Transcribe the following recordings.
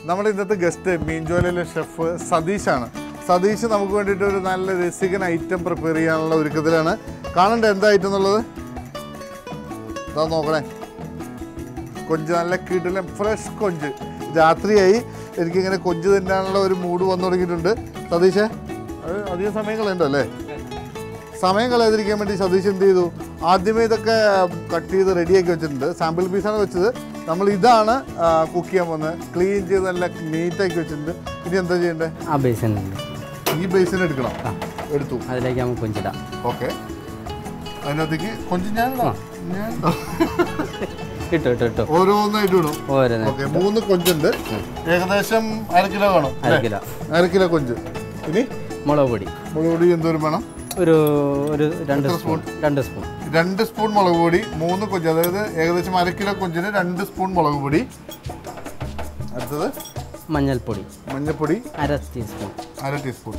നമ്മുടെ ഇന്നത്തെ ഗസ്റ്റ് മീൻജോലയിലെ ഷെഫ് സതീഷാണ് സതീഷ് നമുക്ക് വേണ്ടിയിട്ട് ഒരു നല്ല രസികൻ ഐറ്റം പ്രിപ്പയർ ചെയ്യാനുള്ള ഒരുക്കത്തിലാണ് കാണണ്ട എന്താ ഐറ്റം എന്നുള്ളത് ഇതാ നോക്കണേ കൊഞ്ച് നല്ല കിടിലം ഫ്രഷ് കൊഞ്ച് രാത്രിയായി എനിക്കിങ്ങനെ കൊഞ്ച് തിന്നാനുള്ള ഒരു മൂഡ് വന്നു തുടങ്ങിയിട്ടുണ്ട് സതീഷേ അത് അധികം സമയം കളയണ്ടോ അല്ലേ സമയം കളയാതിരിക്കാൻ വേണ്ടി സതീഷ് എന്ത് ചെയ്തു ആദ്യമേ ഇതൊക്കെ കട്ട് ചെയ്ത് റെഡിയാക്കി വെച്ചിട്ടുണ്ട് സാമ്പിൾ പീസാണ് വെച്ചത് നമ്മൾ ഇതാണ് കുക്ക് ചെയ്യാൻ പോകുന്നത് ക്ലീൻ ചെയ്ത് നല്ല നീറ്റാക്കി വെച്ചിട്ടുണ്ട് ഇനി എന്താ ചെയ്യേണ്ടത് ആ ബേസിനുണ്ട് ഈ ബേസിന് എടുക്കണം എടുത്തു അതിലേക്ക് നമുക്ക് കൊഞ്ചിടാം ഓക്കെ അതിനകത്തേക്ക് കൊഞ്ച് ഞാൻ ഞാൻ ഇട്ടു ഇട്ടു ഇട്ടു ഓരോന്നായിട്ട് ഇടും ഓരോന്ന് ഓക്കെ മൂന്ന് കൊഞ്ചുണ്ട് ഏകദേശം അര കിലോ കാണും അര അല്ലേ? കിലോ അര കിലോ കൊഞ്ച് ഇനി മുളക് പൊടി മുളക് പൊടി എന്തോരം വേണം ഒരു ഒരു രണ്ട് സ്പൂൺ രണ്ട് സ്പൂൺ രണ്ട് സ്പൂൺ മുളക് പൊടി മൂന്ന് കൊഞ്ച് അതായത് ഏകദേശം അര കിലോ കൊഞ്ചിന് രണ്ട് സ്പൂൺ മുളക് പൊടി അടുത്തത് മഞ്ഞൾപ്പൊടി മഞ്ഞൾപ്പൊടി അര ടീസ്പൂൺ അര ടീസ്പൂൺ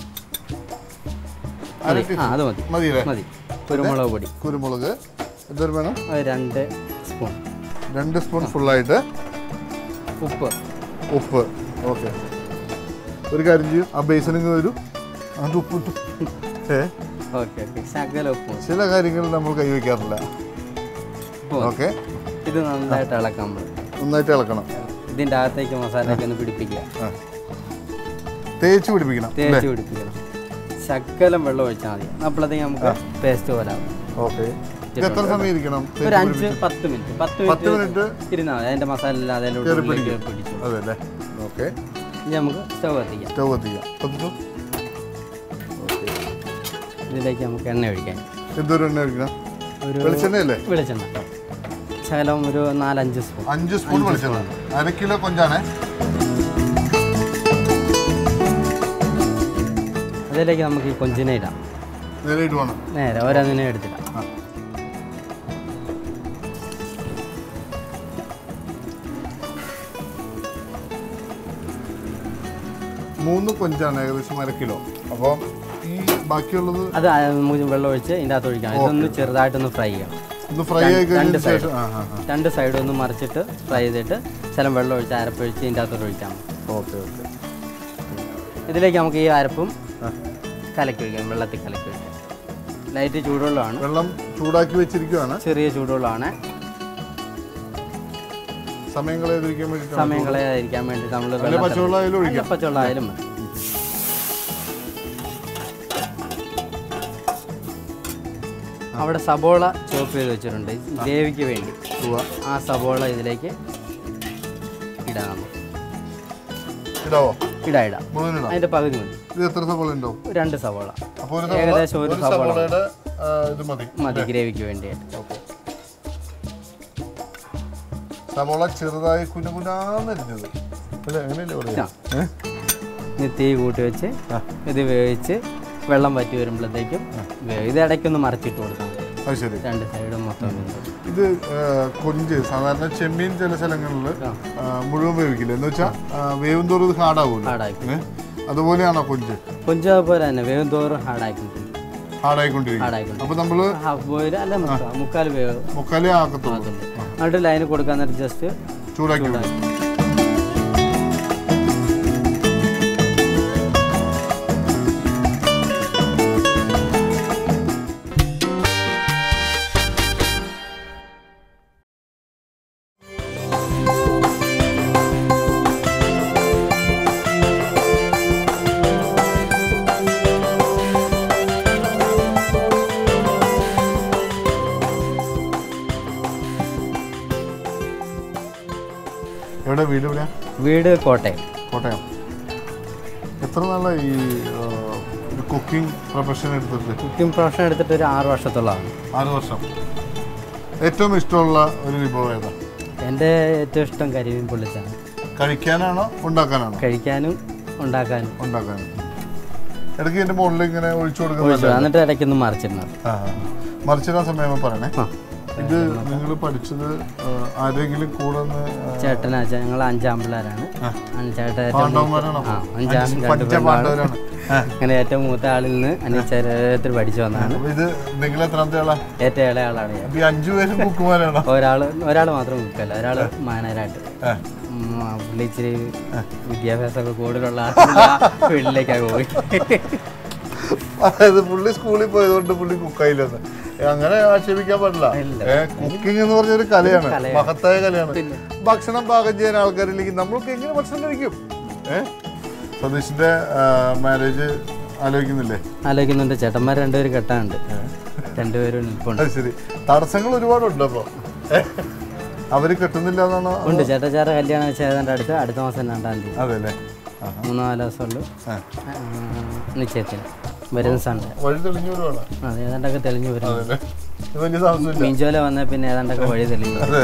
അര മതി ആ ടീസ്പൂൺ അത് മതി മതി അല്ലേ മതി കുരുമുളക് പൊടി കുരുമുളക് എന്തോരം വേണം അത് രണ്ട് സ്പൂൺ രണ്ട് സ്പൂൺ ഫുള്ളായിട്ട് ഉപ്പ് ഉപ്പ് ഓക്കെ ഒരു കാര്യം ചെയ്യും ആ ബേസനിങ് വരും അത് ഉപ്പിട്ടു ഏ ഓക്കെ ഓക്കെ ശകല ഉപ്പ് ചില കാര്യങ്ങൾ നമ്മൾ കൈവയ്ക്കാറില്ല ഉപ്പ് മതി. ഓക്കെ ഇത് നന്നായിട്ട് ഇളക്കാം നമ്മൾ നന്നായിട്ട് ഇളക്കണം ഇതിൻ്റെ അകത്തേക്ക് മസാലയൊക്കെ ഒന്ന് പിടിപ്പിക്കുക ആ. തേച്ച് പിടിപ്പിക്കണം തേച്ച് പിടിപ്പിക്കണം ശകലം വെള്ളം ഒഴിച്ചാൽ മതി അപ്പോഴത്തേക്ക് നമുക്ക് പേസ്റ്റ് പോലെ ആവും ഓക്കെ ഇത് എത്ര സമയം ഇരിക്കണം ഒരു അഞ്ച് പത്ത് മിനിറ്റ് പത്ത് പത്ത് മിനിറ്റ് മിനിറ്റ് ഇരുന്നാൽ മതി അതിൻ്റെ മസാല എല്ലാം അതിൻ്റെ കയറി ഉള്ളിലേക്ക് പിടിക്കും. പിടിച്ചു അതെ അല്ലേ ഓക്കെ ഇനി നമുക്ക് സ്റ്റവ് കത്തിക്കാം സ്റ്റവ് കത്തിക്കാം കത്തിച്ചു ഓക്കെ ഇതിലേക്ക് നമുക്ക് എണ്ണ ഒഴിക്കാം എന്തോരം എണ്ണ ഒഴിക്കണം ഒരു വെളിച്ചെണ്ണയല്ലേ വെളിച്ചെണ്ണ ശകലം ഒരു നാലഞ്ച് സ്പൂൺ അഞ്ച് സ്പൂൺ വെളിച്ചെണ്ണ അര കിലോ കൊഞ്ചാണേ അതിലേക്ക് നമുക്ക് ഈ കൊഞ്ചിനെ ഇടാം നേരെ ഇടുവാണ് നേരെ ഓരോന്നിനെ എടുത്തിടാം ആ. മൂന്ന് കൊഞ്ചാണ് ഏകദേശം അര കിലോ അപ്പോൾ ഈ ബാക്കിയുള്ളത് അത് ആ നമുക്ക് വെള്ളം ഒഴിച്ച് ഇതിൻ്റെ അകത്ത് ഒഴിക്കാം ഇതൊന്ന് ചെറുതായിട്ടൊന്ന് ഫ്രൈ ചെയ്യണം ഒന്ന് ഫ്രൈ ആയി രണ്ട് കഴിഞ്ഞതിന് side. ശേഷം ആ ആ ആ രണ്ട് സൈഡും ഒന്ന് മറിച്ചിട്ട് ഫ്രൈ ചെയ്തിട്ട് ശലം വെള്ളം ഒഴിച്ച് അരപ്പൊഴിച്ച് ഇതിൻ്റെ അകത്തോട്ട് ഒഴിക്കാം ഓക്കെ ഓക്കെ ഇതിലേക്ക് നമുക്ക് ഈ അരപ്പും ആ. കലക്കി ഒഴിക്കാം വെള്ളത്തിൽ കലക്കി ഒഴിക്കാം ലൈറ്റ് ചൂടുവെള്ളമാണ് വെള്ളം ചൂടാക്കി വെച്ചിരിക്കുകയാണ് ചെറിയ ചൂടുവെള്ളമാണ് സമയം കളയാതിരിക്കാൻ വേണ്ടിയിട്ടാണ് സമയം കളയാതിരിക്കാൻ വേണ്ടി നമ്മൾ അല്ലെ പച്ചവെള്ളം അതിൽ ഒഴിക്കാം പച്ചവെള്ളം ആയാലും മതി അവിടെ സബോള ചോപ്പ് ചെയ്ത് വെച്ചിട്ടുണ്ട് ഗ്രേവിക്ക് വേണ്ടി ഉവ്വ. ആ സബോള ഇതിലേക്ക് ഇടാം നമുക്ക് ഇടാവോ ഇടാം ഇടാം മുഴുവൻ ഇടാം അതിൻ്റെ പകുതി മതി ഇത് എത്ര സവോള ഉണ്ടോ രണ്ട് സബോള അപ്പോൾ ഒരു സവോള ഏകദേശം ഒരു ഒരു സവോള സവോളയുടെ ആ, ഇത് മതി മതി ഗ്രേവിക്ക് വേണ്ടിയിട്ട് ഓക്കെ സവോള ചെറുതായി കുനുകുനാന്നരിഞ്ഞത് അല്ലേ അങ്ങനെയല്ലേ പറയാ ഏ? ഇനി തീ കൂട്ടി വെച്ച് ഇത് വേവിച്ച് വെള്ളം വറ്റി വരുമ്പോഴത്തേക്കും വേവ് ഇത് ഇടയ്ക്കൊന്ന് മറിച്ചിട്ട് കൊടുക്കാം അത് ശരി രണ്ട് സൈഡും മൊത്തം വെന്ത്. ഇത് ആ, കൊഞ്ച് സാധാരണ ചെമ്മീൻ ചില സ്ഥലങ്ങളിൽ ആ. മുഴുവൻ വേവിക്കില്ല എന്ന് വെച്ചാൽ വേവും തോറും ഇത് ഹാർഡാവുമല്ലോ ഹാർഡാക്കി ഏ? അതുപോലെയാണോ കൊഞ്ച് കൊഞ്ച് അതുപോലെ തന്നെ വേവും തോറും ഹാർഡാക്കിയിട്ടുണ്ട് ഹാർഡായിക്കൊണ്ടിരിക്കും ഹാർഡായിക്കൊണ്ട് അപ്പൊ നമ്മള് ഹാഫ് ബോയിൽ അല്ല മുക്കാൽ മുക്കാൽ വേവ് മുക്കാലേ ആക്കത്തുള്ളൂ ആക്കുന്നുണ്ട് എന്നിട്ട് ലൈന് കൊടുക്കാൻ നേരം ജസ്റ്റ് ചൂടാക്കി വിടും. എവിടെ വീട് എവിടെയാ വീട് കോട്ടയം കോട്ടയം എത്ര നാളായി ഈ ആ, ഒരു കുക്കിംഗ് പ്രൊഫഷൻ എടുത്തിട്ട് കുക്കിംഗ് പ്രൊഫഷൻ എടുത്തിട്ട് ഒരു ആറ് വർഷത്തോളമാണ് ആറ് വർഷം ഏറ്റവും ഇഷ്ടമുള്ള ഒരു വിഭവം ഏതാ എൻ്റെ ഏറ്റവും ഇഷ്ടം കരിമീൻ പൊള്ളിച്ചാണ് കഴിക്കാനാണോ ഉണ്ടാക്കാനാണോ കഴിക്കാനും ഉണ്ടാക്കാനും ഉണ്ടാക്കാനും ഇടയ്ക്ക് ഇതിന്റെ മുകളിൽ ഇങ്ങനെ ഒഴിച്ചു ഒഴിച്ചു കൊടുക്കുന്നത് എന്നിട്ട് ഇടയ്ക്കൊന്ന് മറിച്ചിടണം ആ മറിച്ചിടാൻ സമയം പറയണേ ആ ഇത് നിങ്ങൾ പഠിച്ചത് ആ, ആരെങ്കിലും കൂടെ ഒന്ന് ആ, ചേട്ടനാ ഞങ്ങൾ അഞ്ചാം പിള്ളേരാണ് ആ. ചേട്ടൻ പാണ്ഡവന്മാരാണോ ആ അഞ്ചാം അഞ്ച് രണ്ട് പഞ്ച പെണ്ണാണ്. പാണ്ഡവരാണ് ആ. അങ്ങനെ ഏറ്റവും മൂത്ത ആളിൽ നിന്ന് അനിച്ചേരത്തിൽ പഠിച്ചു വന്നതാണ് അപ്പൊ ഇത് നിങ്ങൾ എത്രാമത്തെ ആളാ ഏറ്റവും ഇളയ ആളാണ് ഞാൻ അപ്പൊ ഈ അഞ്ചു പേരും കുക്കുമാരാണോ ഒരാൾ ഒരാൾ മാത്രം കുക്കല്ല ഒരാൾ മാനേജരായിട്ട് ആ. ഉം, ആ പുള്ളി ഇച്ചിരി വിദ്യാഭ്യാസമൊക്കെ കൂടുതലുള്ള ആ ഫീൽഡിലേക്കാണ് പോയി അതായത് പുള്ളി സ്കൂളിൽ പോയതുകൊണ്ട് പുള്ളി കുക്കായില്ലെന്ന് അങ്ങനെ ആക്ഷേപിക്കാൻ പാടില്ല ഇല്ല. കുക്കിംഗ് എന്ന് പറഞ്ഞൊരു കലയാണ് കലയാണ്. മഹത്തായ കലയാണ് പിന്നെ. ഭക്ഷണം പാകം ചെയ്യാൻ ആൾക്കാരില്ലെങ്കിൽ നമ്മൾക്ക് എങ്ങനെ ഭക്ഷണം കഴിക്കും ഏഹ് സതീഷിന്റെ മാരേജ് ആലോചിക്കുന്നില്ലേ ആലോചിക്കുന്നുണ്ട് ചേട്ടന്മാർ രണ്ടുപേരും കെട്ടാനുണ്ട് രണ്ടുപേരും നിൽപ്പുണ്ട് അത് ശരി തടസ്സങ്ങൾ ഒരുപാടുണ്ട് അപ്പൊ ഏ? അവര് കെട്ടുന്നില്ല എന്നാണ് ഉണ്ട് ചേട്ടച്ചാറ് കല്യാണം വെച്ച് ഏതാണ്ട് അടുത്ത് അടുത്ത മാസം രണ്ടാം തീയതി അതെ അല്ലേ മൂന്ന് നാല് ദിവസമുള്ളൂ ആ. നിശ്ചയത്തിന് വരുന്ന സൺഡേ വഴി തെളിഞ്ഞു വരുവാണ് അത് ഏതാണ്ടൊക്കെ തെളിഞ്ഞു വരും അതെ ഇത് വലിയ താമസമില്ല മീൻചോല വന്നാൽ പിന്നെ ഏതാണ്ടൊക്കെ വഴി തെളിഞ്ഞു അതെ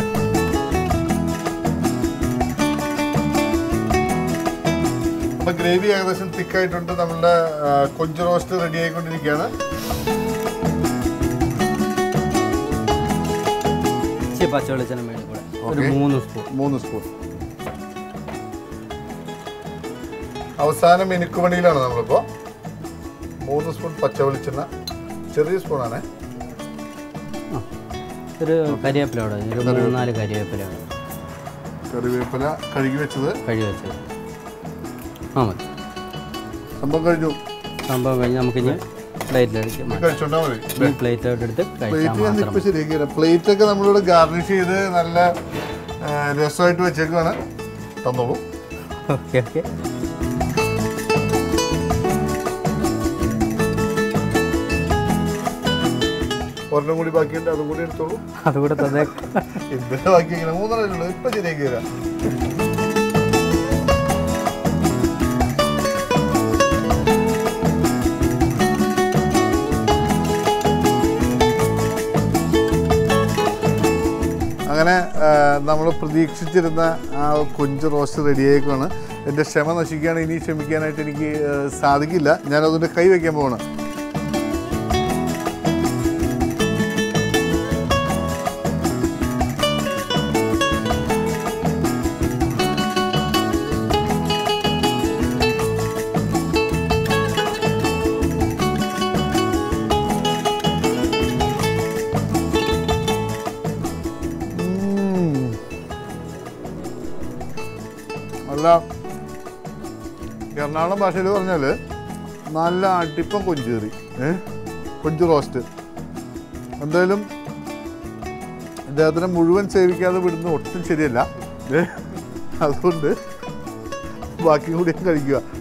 അപ്പൊ ഗ്രേവി ഏകദേശം തിക്കായിട്ടുണ്ട് നമ്മളുടെ ആ, കൊഞ്ച് റോസ്റ്റ് റെഡി ആയിക്കൊണ്ടിരിക്കുകയാണ് ഇച്ചിരി പച്ച വെളിച്ചെണ്ണ മേളിൽ കൂടെ ഒരു Okay. മൂന്ന് സ്പൂൺ മൂന്ന് സ്പൂൺ അവസാന മിനുക്കുമണിയിലാണ് നമ്മളിപ്പോ മൂന്ന് സ്പൂൺ പച്ച വെളിച്ചെണ്ണ ചെറിയ സ്പൂണാണ് ആ ഒരു കരിവേപ്പില അവിടെ ഒരു മൂന്ന് നാല് കരിവേപ്പില അവിടെ കറിവേപ്പില കഴുകി വെച്ചത് കഴി വെച്ചത് ആ മതി സംഭവം കഴിഞ്ഞു സംഭവം കഴിഞ്ഞ് നമുക്കിനി പ്ലേറ്റിലേക്ക് ഇത് മാറ്റാം കഴിച്ചോണ്ടാ മതി ഈ പ്ലേറ്റോട്ട് എടുത്ത് കഴിച്ചാൽ പ്ലേറ്റ് ഞാൻ മാത്രം ഇപ്പൊ ശരിയാക്കി പ്ലേറ്റ് ഒക്കെ നമ്മളിവിടെ ഗാർണിഷ് ചെയ്ത് നല്ല ആ, രസമായിട്ട് വെച്ചേക്കാണ് തന്നോളൂ ഓക്കെ ഓക്കെ ഒരെണ്ണം കൂടി ബാക്കിയുണ്ട് അതും കൂടി എടുത്തോളൂ അതുകൂടെ തന്നെ എന്തിനാ ബാക്കി മൂന്നെണ്ണം ഉള്ളൂ ഇപ്പൊ ശരിയാക്കി തരാം അങ്ങനെ നമ്മൾ പ്രതീക്ഷിച്ചിരുന്ന ആ കൊഞ്ച് റോസ്റ്റ് റെഡിയായിക്കാണ് എൻ്റെ ക്ഷമ നശിക്കുകയാണ് ഇനി ക്ഷമിക്കാനായിട്ട് എനിക്ക് ആ, സാധിക്കില്ല ഞാൻ അതിൻ്റെ കൈ വയ്ക്കാൻ പോവാണ് ഉം. നല്ല എറണാകുളം ഭാഷയിൽ പറഞ്ഞാൽ നല്ല അടിപ്പം കൊഞ്ചേറി ഏ കൊഞ്ച് റോസ്റ്റ് എന്തായാലും ഇദ്ദേഹത്തിനെ മുഴുവൻ സേവിക്കാതെ വിടുന്ന ഒട്ടും ശരിയല്ല ഏ അതുകൊണ്ട് ബാക്കി കൂടി കഴിക്കുക